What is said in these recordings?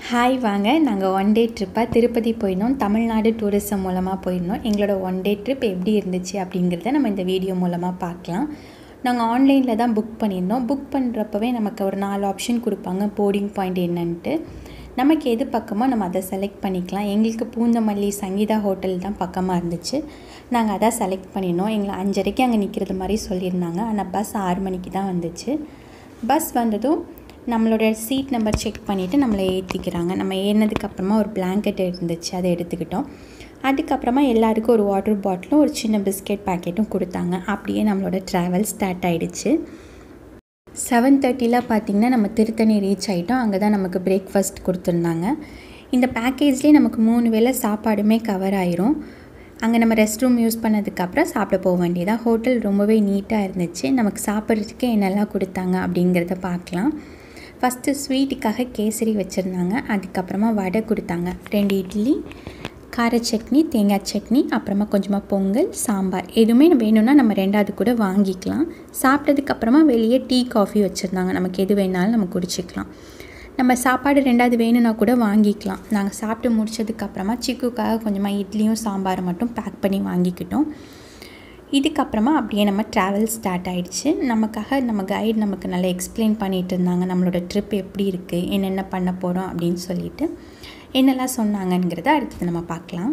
hi வாங்க நாங்கள் one day ட்ரிப்பாக Tirupati போயிருந்தோம் தமிழ்நாடு டூரிசம் மூலமாக போயிருந்தோம் எங்களோட ஒன் டே ட்ரிப் எப்படி இருந்துச்சு அப்படிங்கிறத நம்ம இந்த வீடியோ மூலமாக பார்க்கலாம் நாங்கள் ஆன்லைனில் தான் புக் பண்ணியிருந்தோம் புக் பண்ணுறப்பவே நமக்கு ஒரு நாலு ஆப்ஷன் கொடுப்பாங்க போர்டிங் பாயிண்ட் என்னன்ட்டு நமக்கு எது பக்கமோ நம்ம அதை செலக்ட் பண்ணிக்கலாம் எங்களுக்கு பூந்தமல்லி சங்கீதா ஹோட்டல் தான் பக்கமாக இருந்துச்சு நாங்கள் அதான் செலக்ட் பண்ணியிருந்தோம் எங்களை அஞ்சரைக்கு அங்கே நிற்கிறது மாதிரி சொல்லியிருந்தாங்க ஆனால் பஸ் ஆறு மணிக்கு தான் வந்துச்சு பஸ் வந்ததும் நம்மளோட சீட் நம்பர் செக் பண்ணிவிட்டு நம்மளை ஏற்றிக்கிறாங்க நம்ம ஏறினதுக்கப்புறமா ஒரு பிளாங்கெட் இருந்துச்சு அதை எடுத்துக்கிட்டோம் அதுக்கப்புறமா எல்லாருக்கும் ஒரு வாட்டர் பாட்டிலும் ஒரு சின்ன பிஸ்கெட் பேக்கெட்டும் கொடுத்தாங்க அப்படியே நம்மளோட ட்ராவல் ஸ்டார்ட் ஆகிடுச்சு செவன் தேர்ட்டியில் பார்த்திங்கன்னா நம்ம திருத்தணி ரீச் ஆகிட்டோம் அங்கே தான் நமக்கு பிரேக்ஃபாஸ்ட் கொடுத்துருந்தாங்க இந்த பேக்கேஜ்லேயே நமக்கு மூணு வேளை சாப்பாடுமே கவர் ஆயிரும் அங்கே நம்ம ரெஸ்ட் ரூம் யூஸ் பண்ணதுக்கப்புறம் சாப்பிட போக வேண்டியதாக ஹோட்டல் ரொம்பவே நீட்டாக இருந்துச்சு நமக்கு சாப்பிட்றதுக்கு என்னெல்லாம் கொடுத்தாங்க அப்படிங்கிறத பார்க்கலாம் ஃபஸ்ட்டு ஸ்வீட்டுக்காக கேசரி வச்சுருந்தாங்க அதுக்கப்புறமா வடை கொடுத்தாங்க ரெண்டு இட்லி கார சட்னி தேங்காய் சட்னி அப்புறமா கொஞ்சமாக பொங்கல் சாம்பார் எதுவுமே வேணும்னா நம்ம ரெண்டாவது கூட வாங்கிக்கலாம் சாப்பிட்டதுக்கப்புறமா வெளியே டீ காஃபி வச்சுருந்தாங்க நமக்கு எது வேணாலும் நம்ம குடிச்சிக்கலாம் நம்ம சாப்பாடு ரெண்டாவது வேணும்னா கூட வாங்கிக்கலாம் நாங்கள் சாப்பிட்டு முடிச்சதுக்கப்புறமா சிக்குக்காக கொஞ்சமாக இட்லியும் சாம்பார் மட்டும் பேக் பண்ணி வாங்கிக்கிட்டோம் இதுக்கப்புறமா அப்படியே நம்ம ட்ராவல் ஸ்டார்ட் ஆகிடுச்சு நமக்காக நம்ம கைடு நமக்கு நல்லா எக்ஸ்பிளைன் பண்ணிகிட்டு இருந்தாங்க நம்மளோட ட்ரிப் எப்படி இருக்குது என்னென்ன பண்ண போகிறோம் அப்படின்னு சொல்லிட்டு என்னெல்லாம் சொன்னாங்கங்கிறத அடுத்தது நம்ம பார்க்கலாம்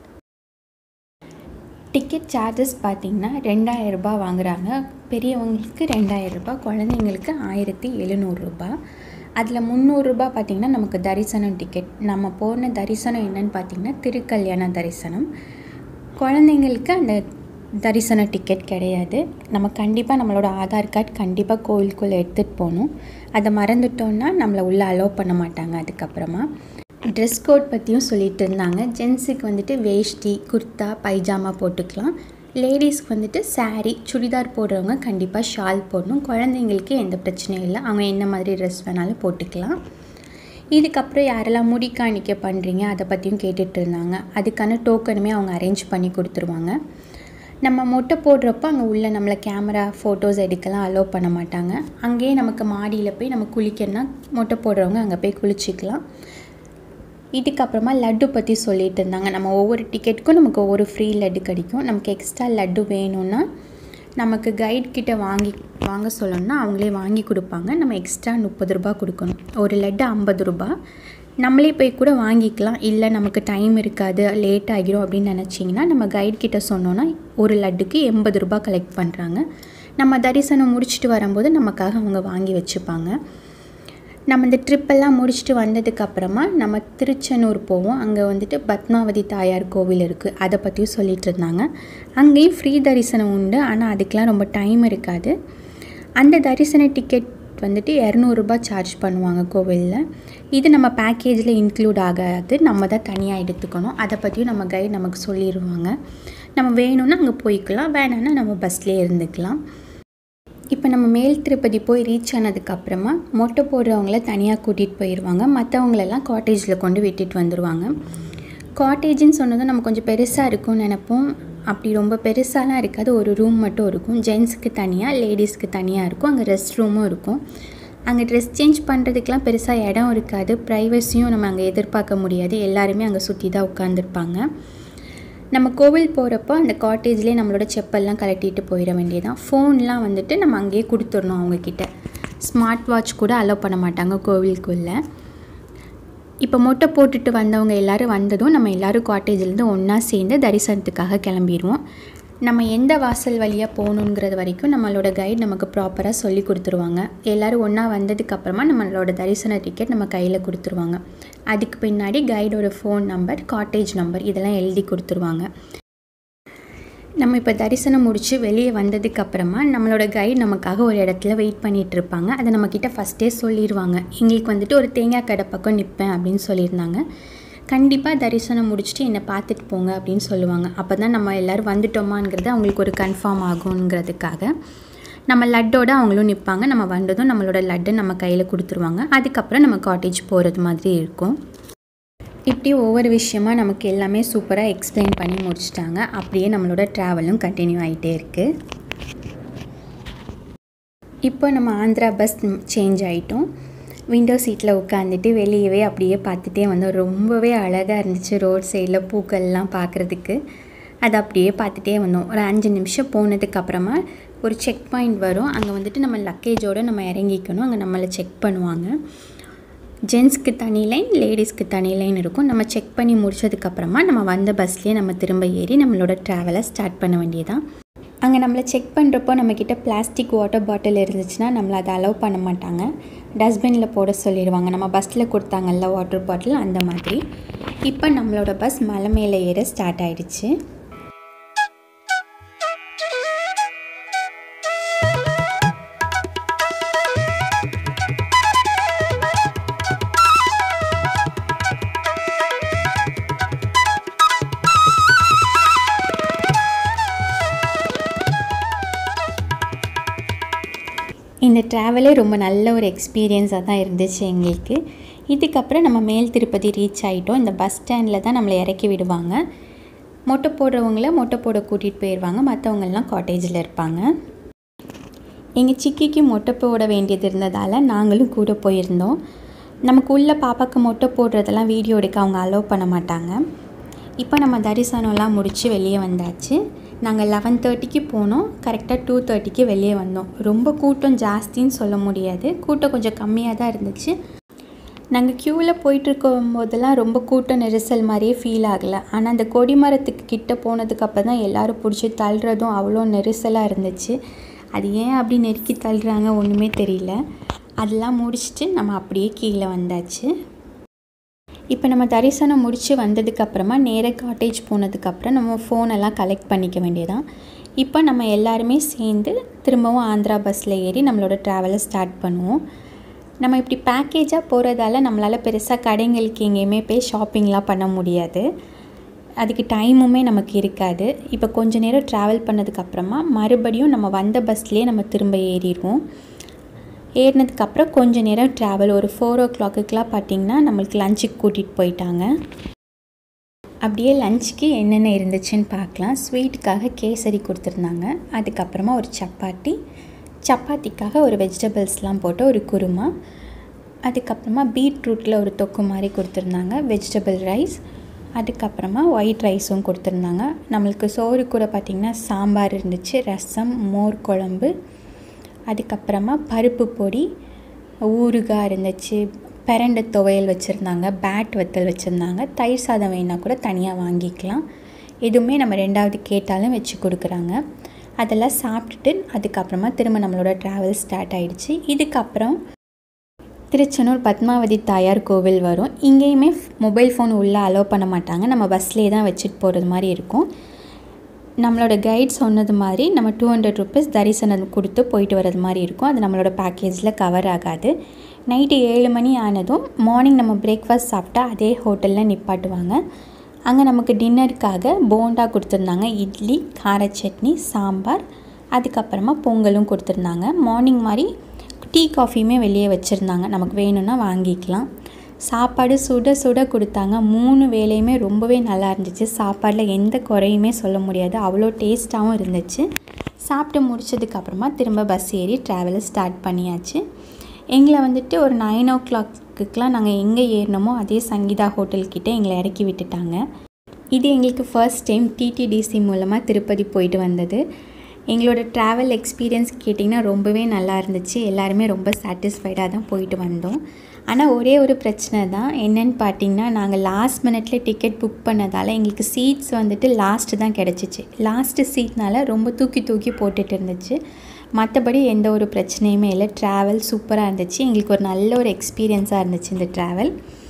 டிக்கெட் சார்ஜஸ் பார்த்திங்கன்னா ரெண்டாயிரரூபா வாங்குகிறாங்க பெரியவங்களுக்கு ரெண்டாயிரரூபா குழந்தைங்களுக்கு ஆயிரத்தி எழுநூறுரூபா அதில் முந்நூறுரூபா பார்த்திங்கன்னா நமக்கு தரிசனம் டிக்கெட் நம்ம போன தரிசனம் என்னன்னு பார்த்திங்கன்னா திருக்கல்யாண தரிசனம் குழந்தைங்களுக்கு அந்த தரிசன டிக்கெட் கிடையாது நம்ம கண்டிப்பாக நம்மளோட ஆதார் கார்டு கண்டிப்பாக கோவிலுக்குள்ளே எடுத்துகிட்டு போகணும் அதை மறந்துட்டோன்னா நம்மளை உள்ளே அலோவ் பண்ண மாட்டாங்க அதுக்கப்புறமா ட்ரெஸ் கோட் பற்றியும் சொல்லிட்டு இருந்தாங்க ஜென்ஸுக்கு வந்துட்டு வேஷ்டி குர்த்தா பைஜாமா போட்டுக்கலாம் லேடிஸ்க்கு வந்துட்டு சாரீ சுடிதார் போடுறவங்க கண்டிப்பாக ஷால் போடணும் குழந்தைங்களுக்கு எந்த பிரச்சனையும் இல்லை அவங்க என்ன மாதிரி ட்ரெஸ் வேணாலும் போட்டுக்கலாம் இதுக்கப்புறம் யாரெல்லாம் முடி காணிக்க பண்ணுறீங்க அதை பற்றியும் கேட்டுட்டு இருந்தாங்க அதுக்கான டோக்கனுமே அவங்க அரேஞ்ச் பண்ணி கொடுத்துருவாங்க நம்ம மொட்டை போடுறப்போ அங்கே உள்ள நம்மளை கேமரா ஃபோட்டோஸ் எடுக்கலாம் அலோவ் பண்ண மாட்டாங்க அங்கேயே நமக்கு மாடியில் போய் நம்ம குளிக்கணும்னா மொட்டை போடுறவங்க அங்கே போய் குளிச்சிக்கலாம் இதுக்கப்புறமா லட்டு பற்றி சொல்லிட்டு இருந்தாங்க நம்ம ஒவ்வொரு டிக்கெட்டுக்கும் நமக்கு ஒவ்வொரு ஃப்ரீ லட்டு கிடைக்கும் நமக்கு எக்ஸ்ட்ரா லட்டு வேணும்னா நமக்கு கைட் கிட்ட வாங்கி வாங்க சொல்லணும்னா அவங்களே வாங்கி கொடுப்பாங்க நம்ம எக்ஸ்ட்ரா முப்பது ரூபா கொடுக்கணும் ஒரு லட்டு ஐம்பது ரூபா நம்மளே போய் கூட வாங்கிக்கலாம் இல்லை நமக்கு டைம் இருக்காது லேட் ஆகிரும் அப்படின்னு நினச்சிங்கன்னா நம்ம கைட் கிட்ட சொன்னோன்னா ஒரு லட்டுக்கு எண்பது ரூபா கலெக்ட் பண்ணுறாங்க நம்ம தரிசனம் முடிச்சுட்டு வரும்போது நமக்காக அவங்க வாங்கி வச்சுப்பாங்க நம்ம இந்த ட்ரிப்பெல்லாம் முடிச்சுட்டு வந்ததுக்கப்புறமா நம்ம திருச்செந்தூர் போவோம் அங்கே வந்துட்டு பத்மாவதி தாயார் கோவில் இருக்குது அதை பற்றியும் சொல்லிகிட்டு இருந்தாங்க அங்கேயும் ஃப்ரீ தரிசனம் உண்டு ஆனால் அதுக்கெலாம் ரொம்ப டைம் இருக்காது அந்த தரிசன டிக்கெட் வந்துட்டு இரநூறுபா சார்ஜ் பண்ணுவாங்க கோவிலில் இது நம்ம பேக்கேஜில் இன்க்ளூட் ஆகாது நம்ம தான் தனியாக எடுத்துக்கணும் அதை பற்றியும் நம்ம கைடு நமக்கு சொல்லிடுவாங்க நம்ம வேணும்னா அங்கே போய்க்கலாம் வேணான்னா நம்ம பஸ்லேயே இருந்துக்கலாம் இப்போ நம்ம மேல் திருப்பதி போய் ரீச் ஆனதுக்கப்புறமா மொட்டை போடுறவங்கள தனியாக கூட்டிகிட்டு போயிடுவாங்க மற்றவங்களெல்லாம் காட்டேஜில் கொண்டு விட்டுட்டு வந்துடுவாங்க காட்டேஜின்னு சொன்னதும் நம்ம கொஞ்சம் பெருசாக இருக்கும்னு நினப்போம் அப்படி ரொம்ப பெருசாலாம் இருக்காது ஒரு ரூம் மட்டும் இருக்கும் ஜென்ஸுக்கு தனியாக லேடிஸ்க்கு தனியாக இருக்கும் அங்கே ரெஸ்ட் ரூமும் இருக்கும் அங்கே ட்ரெஸ் சேஞ்ச் பண்ணுறதுக்கெலாம் பெருசாக இடம் இருக்காது ப்ரைவசியும் நம்ம அங்கே எதிர்பார்க்க முடியாது எல்லாருமே அங்கே சுற்றி தான் உட்காந்துருப்பாங்க நம்ம கோவில் போகிறப்போ அந்த காட்டேஜ்லேயே நம்மளோட செப்பல்லாம் கலட்டிட்டு போயிட வேண்டியதான் ஃபோன்லாம் வந்துட்டு நம்ம அங்கேயே கொடுத்துடணும் அவங்கக்கிட்ட ஸ்மார்ட் வாட்ச் கூட அலோவ் பண்ண மாட்டாங்க கோவிலுக்குள்ளே இப்போ மொட்டை போட்டுட்டு வந்தவங்க எல்லோரும் வந்ததும் நம்ம எல்லோரும் காட்டேஜ்லேருந்து ஒன்றா சேர்ந்து தரிசனத்துக்காக கிளம்பிடுவோம் நம்ம எந்த வாசல் வழியாக போகணுங்கிறது வரைக்கும் நம்மளோட கைடு நமக்கு ப்ராப்பராக சொல்லி கொடுத்துருவாங்க எல்லோரும் ஒன்றா வந்ததுக்கப்புறமா நம்மளோட தரிசன டிக்கெட் நம்ம கையில் கொடுத்துருவாங்க அதுக்கு பின்னாடி கைடோட ஃபோன் நம்பர் காட்டேஜ் நம்பர் இதெல்லாம் எழுதி கொடுத்துருவாங்க நம்ம இப்போ தரிசனம் முடித்து வெளியே வந்ததுக்கப்புறமா நம்மளோட கைடு நமக்காக ஒரு இடத்துல வெயிட் பண்ணிகிட்டு இருப்பாங்க அதை நம்மக்கிட்ட ஃபஸ்ட்டே சொல்லிடுவாங்க எங்களுக்கு வந்துட்டு ஒரு தேங்காய் கடை பக்கம் நிற்பேன் அப்படின்னு சொல்லியிருந்தாங்க கண்டிப்பாக தரிசனம் முடிச்சுட்டு என்னை பார்த்துட்டு போங்க அப்படின்னு சொல்லுவாங்க அப்போ தான் நம்ம எல்லோரும் வந்துட்டோமாங்கிறது அவங்களுக்கு ஒரு கன்ஃபார்ம் ஆகுங்கிறதுக்காக நம்ம லட்டோட அவங்களும் நிற்பாங்க நம்ம வந்ததும் நம்மளோட லட்டு நம்ம கையில் கொடுத்துருவாங்க அதுக்கப்புறம் நம்ம காட்டேஜ் போகிறது மாதிரி இருக்கும் இப்படி ஒவ்வொரு விஷயமா நமக்கு எல்லாமே சூப்பராக எக்ஸ்பிளைன் பண்ணி முடிச்சிட்டாங்க அப்படியே நம்மளோட ட்ராவலும் கண்டினியூ ஆகிட்டே இருக்குது இப்போ நம்ம ஆந்திரா பஸ் சேஞ்ச் ஆகிட்டோம் விண்டோ சீட்டில் உட்காந்துட்டு வெளியவே அப்படியே பார்த்துட்டே வந்தோம் ரொம்பவே அழகாக இருந்துச்சு ரோட் சைடில் பூக்கள்லாம் பார்க்குறதுக்கு அதை அப்படியே பார்த்துட்டே வந்தோம் ஒரு அஞ்சு நிமிஷம் போனதுக்கப்புறமா ஒரு செக் பாயிண்ட் வரும் அங்கே வந்துட்டு நம்ம லக்கேஜோடு நம்ம இறங்கிக்கணும் அங்கே நம்மளை செக் பண்ணுவாங்க ஜென்ஸ்க்கு தனி லைன் லேடிஸ்க்கு தனி லைன் இருக்கும் நம்ம செக் பண்ணி முடிச்சதுக்கப்புறமா நம்ம வந்த பஸ்லேயே நம்ம திரும்ப ஏறி நம்மளோட ட்ராவலை ஸ்டார்ட் பண்ண வேண்டியதான் அங்கே நம்மளை செக் பண்ணுறப்போ நம்மக்கிட்ட பிளாஸ்டிக் வாட்டர் பாட்டில் இருந்துச்சுன்னா நம்மளை அதை அலோவ் பண்ண மாட்டாங்க டஸ்ட்பினில் போட சொல்லிடுவாங்க நம்ம பஸ்ஸில் கொடுத்தாங்கல்ல வாட்டர் பாட்டில் அந்த மாதிரி இப்போ நம்மளோட பஸ் மலை மேலே ஏற ஸ்டார்ட் ஆயிடுச்சு இந்த ட்ராவலே ரொம்ப நல்ல ஒரு எக்ஸ்பீரியன்ஸாக தான் இருந்துச்சு எங்களுக்கு இதுக்கப்புறம் நம்ம மேல் திருப்பதி ரீச் ஆகிட்டோம் இந்த பஸ் ஸ்டாண்டில் தான் நம்மளை இறக்கி விடுவாங்க மொட்டை போடுறவங்கள மொட்டை போட கூட்டிகிட்டு போயிடுவாங்க மற்றவங்கெல்லாம் காட்டேஜில் இருப்பாங்க எங்கள் சிக்கிக்கு மொட்டை போட வேண்டியது இருந்ததால் நாங்களும் கூட போயிருந்தோம் நமக்கு உள்ள பாப்பாவுக்கு மொட்டை போடுறதெல்லாம் வீடியோ எடுக்க அவங்க அலோவ் பண்ண மாட்டாங்க இப்போ நம்ம தரிசனம்லாம் முடித்து வெளியே வந்தாச்சு நாங்கள் லெவன் தேர்ட்டிக்கு போனோம் கரெக்டாக டூ தேர்ட்டிக்கு வெளியே வந்தோம் ரொம்ப கூட்டம் ஜாஸ்தின்னு சொல்ல முடியாது கூட்டம் கொஞ்சம் கம்மியாக தான் இருந்துச்சு நாங்கள் க்யூவில் போயிட்டுருக்கும் போதெல்லாம் ரொம்ப கூட்டம் நெரிசல் மாதிரியே ஃபீல் ஆகலை ஆனால் அந்த கொடிமரத்துக்கு கிட்ட போனதுக்கு அப்புறம் தான் எல்லோரும் பிடிச்சி தள்ளுறதும் அவ்வளோ நெரிசலாக இருந்துச்சு அது ஏன் அப்படி நெருக்கி தள்ளுறாங்க ஒன்றுமே தெரியல அதெல்லாம் முடிச்சுட்டு நம்ம அப்படியே கீழே வந்தாச்சு இப்போ நம்ம தரிசனம் முடித்து வந்ததுக்கப்புறமா நேராக காட்டேஜ் போனதுக்கப்புறம் நம்ம ஃபோனெல்லாம் கலெக்ட் பண்ணிக்க வேண்டியதான் இப்போ நம்ம எல்லாருமே சேர்ந்து திரும்பவும் ஆந்திரா பஸ்ஸில் ஏறி நம்மளோட ட்ராவலை ஸ்டார்ட் பண்ணுவோம் நம்ம இப்படி பேக்கேஜாக போகிறதால நம்மளால் பெருசாக கடைங்களுக்கு எங்கேயுமே போய் ஷாப்பிங்லாம் பண்ண முடியாது அதுக்கு டைமுமே நமக்கு இருக்காது இப்போ கொஞ்ச நேரம் ட்ராவல் பண்ணதுக்கப்புறமா மறுபடியும் நம்ம வந்த பஸ்லேயே நம்ம திரும்ப ஏறிடுவோம் ஏறினதுக்கப்புறம் கொஞ்ச நேரம் ட்ராவல் ஒரு ஃபோர் ஓ கிளாக்குக்கெலாம் பார்த்திங்கன்னா நம்மளுக்கு லஞ்சுக்கு கூட்டிகிட்டு போயிட்டாங்க அப்படியே லஞ்சுக்கு என்னென்ன இருந்துச்சுன்னு பார்க்கலாம் ஸ்வீட்டுக்காக கேசரி கொடுத்துருந்தாங்க அதுக்கப்புறமா ஒரு சப்பாத்தி சப்பாத்திக்காக ஒரு வெஜிடபிள்ஸ்லாம் போட்டு ஒரு குருமா அதுக்கப்புறமா பீட்ரூட்டில் ஒரு தொக்கு மாதிரி கொடுத்துருந்தாங்க வெஜிடபிள் ரைஸ் அதுக்கப்புறமா ஒயிட் ரைஸும் கொடுத்துருந்தாங்க நம்மளுக்கு சோறு கூட பார்த்திங்கன்னா சாம்பார் இருந்துச்சு ரசம் மோர் குழம்பு அதுக்கப்புறமா பருப்பு பொடி ஊறுகாய் இருந்துச்சு பிரண்டை துவையல் வச்சுருந்தாங்க பேட் வத்தல் வச்சுருந்தாங்க தயிர் சாதம் வேணால் கூட தனியாக வாங்கிக்கலாம் எதுவுமே நம்ம ரெண்டாவது கேட்டாலும் வச்சு கொடுக்குறாங்க அதெல்லாம் சாப்பிட்டுட்டு அதுக்கப்புறமா திரும்ப நம்மளோட ட்ராவல் ஸ்டார்ட் ஆகிடுச்சு இதுக்கப்புறம் திருச்செந்தூர் பத்மாவதி தாயார் கோவில் வரும் இங்கேயுமே மொபைல் ஃபோன் உள்ளே அலோவ் பண்ண மாட்டாங்க நம்ம பஸ்லேயே தான் வச்சுட்டு போகிறது மாதிரி இருக்கும் நம்மளோட கைட் சொன்னது மாதிரி நம்ம டூ ஹண்ட்ரட் ருபீஸ் தரிசனம் கொடுத்து போயிட்டு வர்றது மாதிரி இருக்கும் அது நம்மளோட பேக்கேஜில் கவர் ஆகாது நைட்டு ஏழு மணி ஆனதும் மார்னிங் நம்ம பிரேக்ஃபாஸ்ட் சாப்பிட்டா அதே ஹோட்டலில் நிப்பாட்டுவாங்க அங்கே நமக்கு டின்னருக்காக போண்டா கொடுத்துருந்தாங்க இட்லி கார சட்னி சாம்பார் அதுக்கப்புறமா பொங்கலும் கொடுத்துருந்தாங்க மார்னிங் மாதிரி டீ காஃபியுமே வெளியே வச்சுருந்தாங்க நமக்கு வேணும்னா வாங்கிக்கலாம் சாப்பாடு சுட சுட கொடுத்தாங்க மூணு வேலையுமே ரொம்பவே நல்லா இருந்துச்சு சாப்பாடில் எந்த குறையுமே சொல்ல முடியாது அவ்வளோ டேஸ்ட்டாகவும் இருந்துச்சு சாப்பிட்டு முடிச்சதுக்கப்புறமா திரும்ப பஸ் ஏறி ட்ராவலை ஸ்டார்ட் பண்ணியாச்சு எங்களை வந்துட்டு ஒரு நைன் ஓ கிளாக்குக்கெலாம் நாங்கள் எங்கே ஏறினோமோ அதே சங்கீதா ஹோட்டல்கிட்ட எங்களை இறக்கி விட்டுட்டாங்க இது எங்களுக்கு ஃபர்ஸ்ட் டைம் டிடிடிசி மூலமாக திருப்பதி போயிட்டு வந்தது எங்களோட ட்ராவல் எக்ஸ்பீரியன்ஸ் கேட்டிங்கன்னா ரொம்பவே நல்லா இருந்துச்சு எல்லாருமே ரொம்ப சாட்டிஸ்ஃபைடாக தான் போயிட்டு வந்தோம் ஆனால் ஒரே ஒரு பிரச்சனை தான் என்னன்னு பார்த்தீங்கன்னா நாங்கள் லாஸ்ட் மினிட்ல டிக்கெட் புக் பண்ணதால் எங்களுக்கு சீட்ஸ் வந்துட்டு லாஸ்ட்டு தான் கிடச்சிச்சு லாஸ்ட்டு சீட்னால ரொம்ப தூக்கி தூக்கி போட்டுட்டு இருந்துச்சு மற்றபடி எந்த ஒரு பிரச்சனையுமே இல்லை ட்ராவல் சூப்பராக இருந்துச்சு எங்களுக்கு ஒரு நல்ல ஒரு எக்ஸ்பீரியன்ஸாக இருந்துச்சு இந்த ட்ராவல்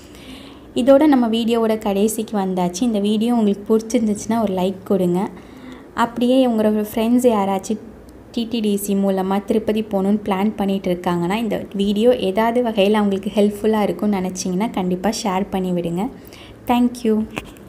இதோட நம்ம வீடியோவோட கடைசிக்கு வந்தாச்சு இந்த வீடியோ உங்களுக்கு பிடிச்சிருந்துச்சுன்னா ஒரு லைக் கொடுங்க அப்படியே உங்களோட ஃப்ரெண்ட்ஸ் யாராச்சும் டிடிடிசி மூலமாக திருப்பதி போகணுன்னு பிளான் பண்ணிகிட்டு இருக்காங்கன்னா இந்த வீடியோ ஏதாவது வகையில் அவங்களுக்கு ஹெல்ப்ஃபுல்லாக இருக்கும்னு நினச்சிங்கன்னா கண்டிப்பாக ஷேர் பண்ணி விடுங்க தேங்க்யூ